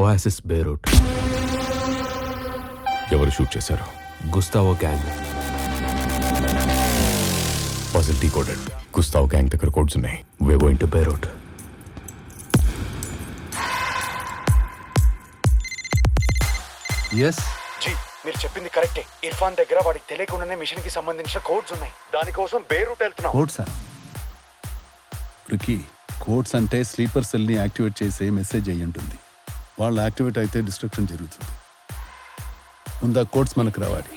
Oasis Beirut ఎవరు shoot చేశారు Gustavo gang puzzle టీ కోడెడ్ గుస్తావ్ గ్యాంగ్ దగ్గర కోడ్స్ ఉన్నాయి we going to Beirut yes ji మీరు చెప్పింది కరెక్టే ఇర్ఫాన్ దగ్గర వాడికి తెలియకుండానే మిషన్ కి సంబంధించిన కోడ్స్ ఉన్నాయి దానికోసం బేరూట్ వెళ్తున్నాం కోడ్సా రుకి కోడ్స్ అంటే స్లీపర్ సెల్ని యాక్టివేట్ చేసే మెసేజ్ అయ్యి ఉంటుంది వాళ్ళు యాక్టివేట్ అయితే డిస్ట్రక్షన్ జరుగుతుంది ముందు ఆ కోడ్స్ మనకు రావాలి